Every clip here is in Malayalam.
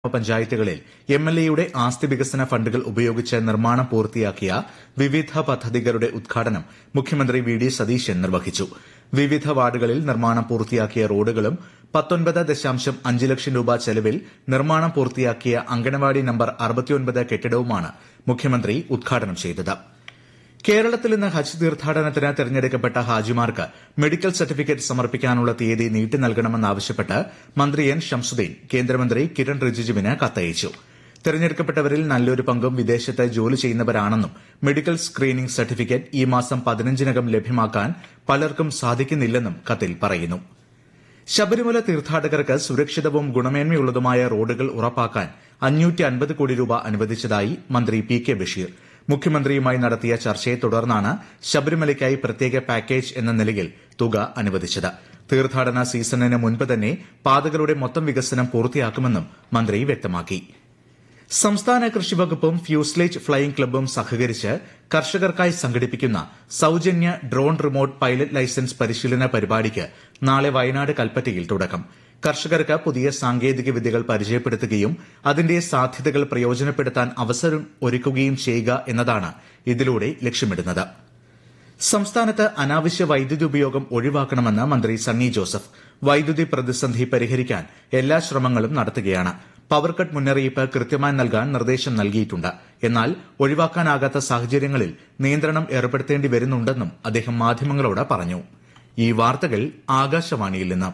ഗ്രാമപഞ്ചായത്തുകളിൽ എംഎൽഎയുടെ ആസ്തി വികസന ഫണ്ടുകൾ ഉപയോഗിച്ച് നിർമ്മാണം പൂർത്തിയാക്കിയ വിവിധ പദ്ധതികളുടെ ഉദ്ഘാടനം മുഖ്യമന്ത്രി വി ഡി സതീശൻ നിർവഹിച്ചു വിവിധ വാർഡുകളിൽ നിർമ്മാണം പൂർത്തിയാക്കിയ റോഡുകളും പത്തൊൻപത് ദശാംശം അഞ്ച് ലക്ഷം രൂപ ചെലവിൽ നിർമ്മാണം പൂർത്തിയാക്കിയ അങ്കണവാടി നമ്പർ അറുപത്തിയൊൻപത് കെട്ടിടവുമാണ് മുഖ്യമന്ത്രി ഉദ്ഘാടനം ചെയ്തത് കേരളത്തിൽ ഇന്ന് ഹജ്ജ് തീർത്ഥാടനത്തിന് തെരഞ്ഞെടുക്കപ്പെട്ട ഹാജിമാർക്ക് മെഡിക്കൽ സർട്ടിഫിക്കറ്റ് സമർപ്പിക്കാനുള്ള തീയതി നീട്ടി നൽകണമെന്നാവശ്യപ്പെട്ട് മന്ത്രി എൻ ഷംസുദ്ദീൻ കേന്ദ്രമന്ത്രി കിരൺ റിജിജുവിന് കത്തയച്ചു തെരഞ്ഞെടുക്കപ്പെട്ടവരിൽ നല്ലൊരു പങ്കും വിദേശത്ത് ജോലി ചെയ്യുന്നവരാണെന്നും മെഡിക്കൽ സ്ക്രീനിംഗ് സർട്ടിഫിക്കറ്റ് ഈ മാസം പതിനഞ്ചിനകം ലഭ്യമാക്കാൻ പലർക്കും സാധിക്കുന്നില്ലെന്നും കത്തിൽ പറയുന്നു ശബരിമല തീർത്ഥാടകർക്ക് സുരക്ഷിതവും ഗുണമേന്മയുള്ളതുമായ റോഡുകൾ ഉറപ്പാക്കാൻ അഞ്ഞൂറ്റി അൻപത് കോടി രൂപ അനുവദിച്ചതായി മന്ത്രി പി കെ ബഷീർ മുഖ്യമന്ത്രിയുമായി നടത്തിയ ചർച്ചയെ തുടർന്നാണ് ശബരിമലയ്ക്കായി പ്രത്യേക പാക്കേജ് എന്ന നിലയിൽ തുക അനുവദിച്ചത് തീർത്ഥാടന സീസണിന് മുൻപ് തന്നെ പാതകളുടെ മൊത്തം വികസനം പൂർത്തിയാക്കുമെന്നും മന്ത്രി വ്യക്തമാക്കി സംസ്ഥാന കൃഷിവകുപ്പും ഫ്യൂസ്ലേജ് ഫ്ളൈയിംഗ് ക്ലബ്ബും സഹകരിച്ച് കർഷകർക്കായി സംഘടിപ്പിക്കുന്ന സൌജന്യ ഡ്രോൺ റിമോട്ട് പൈലറ്റ് ലൈസൻസ് പരിശീലന പരിപാടിക്ക് നാളെ വയനാട് കൽപ്പറ്റയിൽ തുടക്കം കർഷകർക്ക് പുതിയ സാങ്കേതിക വിദ്യകൾ പരിചയപ്പെടുത്തുകയും അതിന്റെ സാധ്യതകൾ പ്രയോജനപ്പെടുത്താൻ അവസരം ഒരുക്കുകയും ചെയ്യുക എന്നതാണ് ഇതിലൂടെ ലക്ഷ്യമിടുന്നത് സംസ്ഥാനത്ത് അനാവശ്യ വൈദ്യുതി ഉപയോഗം ഒഴിവാക്കണമെന്ന് മന്ത്രി സണ്ണി ജോസഫ് വൈദ്യുതി പ്രതിസന്ധി പരിഹരിക്കാൻ എല്ലാ ശ്രമങ്ങളും നടത്തുകയാണ് പവർ കട്ട് മുന്നറിയിപ്പ് കൃത്യമായി നൽകാൻ നിർദ്ദേശം നൽകിയിട്ടുണ്ട് എന്നാൽ ഒഴിവാക്കാനാകാത്ത സാഹചര്യങ്ങളിൽ നിയന്ത്രണം ഏർപ്പെടുത്തേണ്ടി വരുന്നുണ്ടെന്നും അദ്ദേഹം മാധ്യമങ്ങളോട് പറഞ്ഞു ഈ വാർത്തകൾ ആകാശവാണിയിൽ നിന്ന്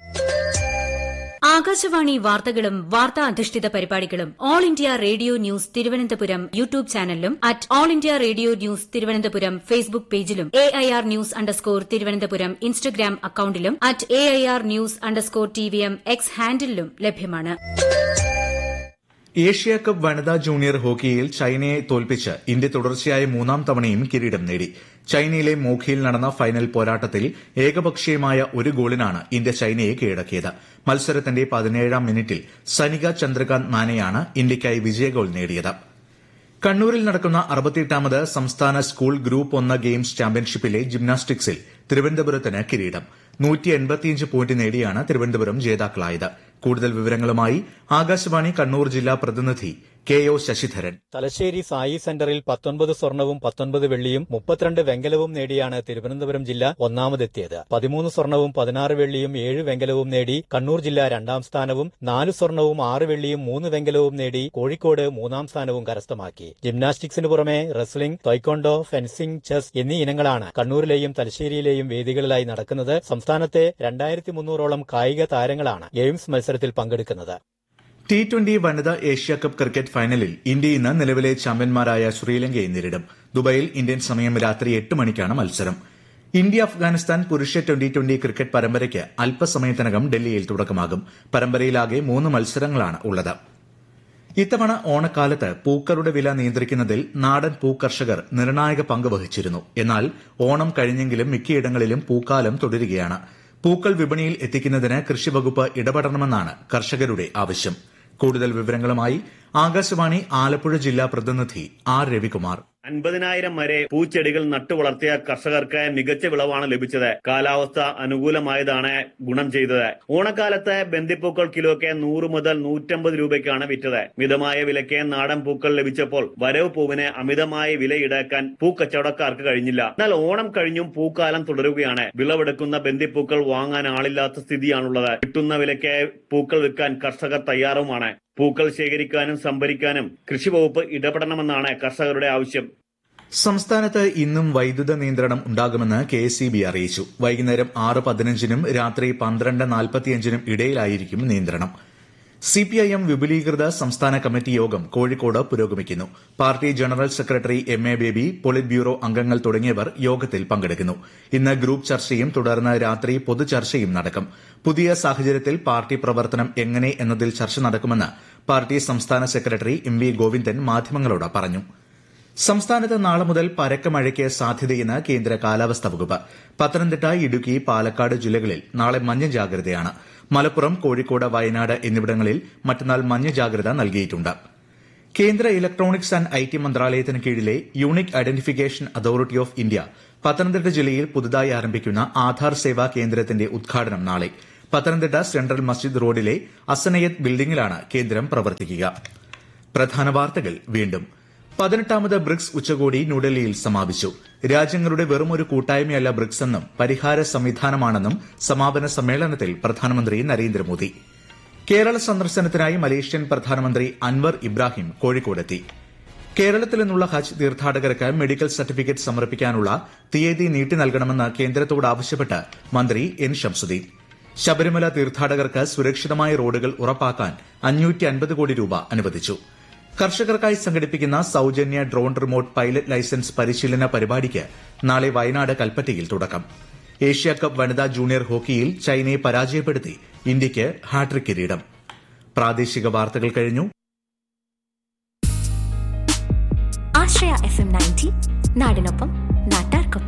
ആകാശവാണി വാർത്തകളും വാർത്താ അധിഷ്ഠിത പരിപാടികളും All India Radio news Thiruvananthapuram YouTube ചാനലിലും at All India Radio news Thiruvananthapuram Facebook പേജിലും A I R news underscore Thiruvananthapuram Instagram അക്കൌണ്ടിലും at A I R news underscore T V M X ഹാൻഡിലും ലഭ്യമാണ് ഏഷ്യ കപ്പ് വനിതാ ജൂനിയർ ഹോക്കിയിൽ ചൈനയെ തോൽപ്പിച്ച് ഇന്ത്യ തുടർച്ചയായ മൂന്നാം തവണയും കിരീടം നേടി ചൈനയിലെ മോഖിയിൽ നടന്ന ഫൈനൽ പോരാട്ടത്തിൽ ഏകപക്ഷീയമായ ഒരു ഗോളിനാണ് ഇന്ത്യ ചൈനയെ കീഴടക്കിയത് മത്സരത്തിന്റെ പതിനേഴാം മിനിറ്റിൽ സനിക ചന്ദ്രകാന്ത് മാനെയാണ് ഇന്ത്യയ്ക്കായി വിജയഗോൾ നേടിയത് കണ്ണൂരിൽ നടക്കുന്ന അറുപത്തിയെട്ടാമത് സംസ്ഥാന സ്കൂൾ ഗ്രൂപ്പ് ഒന്ന് ഗെയിംസ് ചാമ്പ്യൻഷിപ്പിലെ ജിംനാസ്റ്റിക്സിൽ തിരുവനന്തപുരത്തിന് കിരീടം പോയിന്റ് നേടിയാണ് തിരുവനന്തപുരം ജേതാക്കളായത് കൂടുതൽ വിവരങ്ങളുമായി ആകാശവാണി കണ്ണൂർ ജില്ലാ പ്രതിനിധി K O Sasidharan Thalassery SAI സെന്ററിൽ പത്തൊൻപത് സ്വർണവും പത്തൊൻപത് വെള്ളിയും മുപ്പത്തിരണ്ട് വെങ്കലവും നേടിയാണ് തിരുവനന്തപുരം ജില്ല ഒന്നാമതെത്തിയത് പതിമൂന്ന് സ്വർണവും പതിനാറ് വെള്ളിയും ഏഴ് വെങ്കലവും നേടി കണ്ണൂർ ജില്ല രണ്ടാം സ്ഥാനവും നാല് സ്വർണവും ആറ് വെള്ളിയും മൂന്ന് വെങ്കലവും നേടി കോഴിക്കോട് മൂന്നാം സ്ഥാനവും കരസ്ഥമാക്കി ജിംനാസ്റ്റിക്സിന് പുറമെ റെസ്ലിംഗ് ടൊയ്ക്കോണ്ടോ ഫെൻസിംഗ് ചെസ് എന്നീ ഇനങ്ങളാണ് കണ്ണൂരിലെയും തലശ്ശേരിയിലെയും വേദികളിലായി നടക്കുന്നത് സംസ്ഥാനത്തെ രണ്ടായിരത്തി മുന്നൂറോളം കായിക താരങ്ങളാണ് ഗെയിംസ് മത്സരത്തിൽ പങ്കെടുക്കുന്നത് ടി ട്വന്റി വനിതാ ഏഷ്യ കപ്പ് ക്രിക്കറ്റ് ഫൈനലിൽ ഇന്ത്യ ഇന്ന് നിലവിലെ ചാമ്പ്യന്മാരായ ശ്രീലങ്കയെ നേരിടും ദുബായിൽ ഇന്ത്യൻ സമയം രാത്രി എട്ട് മണിക്കാണ് മത്സരം ഇന്ത്യ അഫ്ഗാനിസ്ഥാൻ പുരുഷ ട്വന്റി ട്വന്റി ക്രിക്കറ്റ് പരമ്പരയ്ക്ക് അല്പസമയത്തിനകം ഡൽഹിയിൽ തുടക്കമാകും പരമ്പരയിലാകെ മൂന്ന് മത്സരങ്ങളാണ് ഉള്ളത് ഇത്തവണ ഓണക്കാലത്ത് പൂക്കളുടെ വില നിയന്ത്രിക്കുന്നതിൽ നാടൻ പൂക്കർഷകർ നിർണായക പങ്ക് വഹിച്ചിരുന്നു എന്നാൽ ഓണം കഴിഞ്ഞെങ്കിലും മിക്കയിടങ്ങളിലും പൂക്കാലം തുടരുകയാണ് പൂക്കൾ വിപണിയിൽ എത്തിക്കുന്നതിന് കൃഷിവകുപ്പ് ഇടപെടണമെന്നാണ് കർഷകരുടെ ആവശ്യം കൂടുതൽ വിവരങ്ങളുമായി ആകാശവാണി ആലപ്പുഴ ജില്ലാ പ്രതിനിധി ആർ രവികുമാർ അൻപതിനായിരം വരെ പൂച്ചെടികൾ നട്ടുവളർത്തിയ കർഷകർക്ക് മികച്ച വിളവാണ് ലഭിച്ചത് കാലാവസ്ഥ അനുകൂലമായതാണ് ഗുണം ചെയ്തത് ഓണക്കാലത്ത് ബന്ദിപ്പൂക്കൾ കിലോയ്ക്ക് നൂറ് മുതൽ നൂറ്റമ്പത് രൂപയ്ക്കാണ് വിറ്റത് മിതമായ വിലയ്ക്ക് നാടൻ പൂക്കൾ ലഭിച്ചപ്പോൾ വരവ് പൂവിന് അമിതമായ വില ഈടാക്കാൻ പൂക്കച്ചവടക്കാർക്ക് കഴിഞ്ഞില്ല എന്നാൽ ഓണം കഴിഞ്ഞും പൂക്കാലം തുടരുകയാണ് വിളവെടുക്കുന്ന ബന്ദിപ്പൂക്കൾ വാങ്ങാൻ ആളില്ലാത്ത സ്ഥിതിയാണുള്ളത് കിട്ടുന്ന വിലയ്ക്ക് പൂക്കൾ വിൽക്കാൻ കർഷകർ തയ്യാറുമാണ് പൂക്കൾ ശേഖരിക്കാനും സംഭരിക്കാനും കൃഷിവകുപ്പ് ഇടപെടണമെന്നാണ് കർഷകരുടെ ആവശ്യം സംസ്ഥാനത്ത് ഇന്നും വൈദ്യുത നിയന്ത്രണം ഉണ്ടാകുമെന്ന് കെ എസ് ബി അറിയിച്ചു വൈകുന്നേരം ആറ് പതിനഞ്ചിനും രാത്രി പന്ത്രണ്ട് നാൽപ്പത്തിയഞ്ചിനും ഇടയിലായിരിക്കും നിയന്ത്രണം സിപിഐഎം വിപുലീകൃത സംസ്ഥാന കമ്മിറ്റി യോഗം കോഴിക്കോട് പുരോഗമിക്കുന്നു party general secretary M A Baby politburo അംഗങ്ങൾ തുടങ്ങിയവർ യോഗത്തിൽ പങ്കെടുക്കുന്നു ഇന്ന് ഗ്രൂപ്പ് ചർച്ചയും തുടർന്ന് രാത്രി പൊതുചർച്ചയും നടക്കും പുതിയ സാഹചര്യത്തിൽ പാർട്ടി പ്രവർത്തനം എങ്ങനെ എന്നതിൽ ചർച്ച നടക്കുമെന്ന് പാർട്ടി സംസ്ഥാന സെക്രട്ടറി എം വി ഗോവിന്ദൻ മാധ്യമങ്ങളോട് പറഞ്ഞു സംസ്ഥാനത്ത് നാളെ മുതൽ പരക്ക മഴയ്ക്ക് സാധ്യതയെന്ന് കേന്ദ്ര കാലാവസ്ഥാ വകുപ്പ് പത്തനംതിട്ട ഇടുക്കി പാലക്കാട് ജില്ലകളിൽ നാളെ മഞ്ഞ ജാഗ്രതയാണ് മലപ്പുറം കോഴിക്കോട് വയനാട് എന്നിവിടങ്ങളിൽ മറ്റന്നാൾ മഞ്ഞ ജാഗ്രത നൽകിയിട്ടുണ്ട് കേന്ദ്ര ഇലക്ട്രോണിക്സ് ആന്റ് ഐ ടി മന്ത്രാലയത്തിന് കീഴിലെ unique identification authority of India Pathanamthitta ജില്ലയിൽ പുതുതായി ആരംഭിക്കുന്ന ആധാർ സേവാ കേന്ദ്രത്തിന്റെ ഉദ്ഘാടനം നാളെ പത്തനംതിട്ട സെൻട്രൽ മസ്ജിദ് റോഡിലെ അസനയത്ത് ബിൽഡിംഗിലാണ് കേന്ദ്രം പ്രവർത്തിക്കുക പ്രധാന വാർത്തകൾ വീണ്ടും പതിനെട്ടാമത് ബ്രിക്സ് ഉച്ചകോടി ന്യൂഡൽഹിയിൽ സമാപിച്ചു രാജ്യങ്ങളുടെ വെറുമൊരു കൂട്ടായ്മയല്ല ബ്രിക്സ് എന്നും പരിഹാര സംവിധാനമാണെന്നും സമാപന സമ്മേളനത്തിൽ പ്രധാനമന്ത്രി നരേന്ദ്രമോദി കേരള സന്ദർശനത്തിനായി മലേഷ്യൻ പ്രധാനമന്ത്രി അൻവർ ഇബ്രാഹിം കോഴിക്കോടെത്തി കേരളത്തിൽ നിന്നുള്ള ഹജ്ജ് തീർത്ഥാടകർക്ക് മെഡിക്കൽ സർട്ടിഫിക്കറ്റ് സമർപ്പിക്കാനുള്ള തീയതി നീട്ടി നൽകണമെന്ന് കേന്ദ്രത്തോട് ആവശ്യപ്പെട്ട് മന്ത്രി എൻ ഷംസുദ്ദീൻ ശബരിമല തീർത്ഥാടകർക്ക് സുരക്ഷിതമായ റോഡുകൾ ഉറപ്പാക്കാൻ അഞ്ഞൂറ്റി അൻപത് കോടി രൂപ അനുവദിച്ചു കർഷകർക്കായി സംഘടിപ്പിക്കുന്ന സൌജന്യ ഡ്രോൺ റിമോട്ട് പൈലറ്റ് ലൈസൻസ് പരിശീലന പരിപാടിക്ക് നാളെ വയനാട് കൽപ്പറ്റയിൽ തുടക്കം ഏഷ്യ കപ്പ് വനിതാ ജൂനിയർ ഹോക്കിയിൽ ചൈനയെ പരാജയപ്പെടുത്തി ഇന്ത്യയ്ക്ക് ഹാട്രിക് കിരീടം പ്രാദേശിക വാർത്തകൾ കഴിഞ്ഞു ആശ്രയ എഫ് എം നയൻറ്റി നാടിനൊപ്പം നാട്ടാർക്കൊപ്പം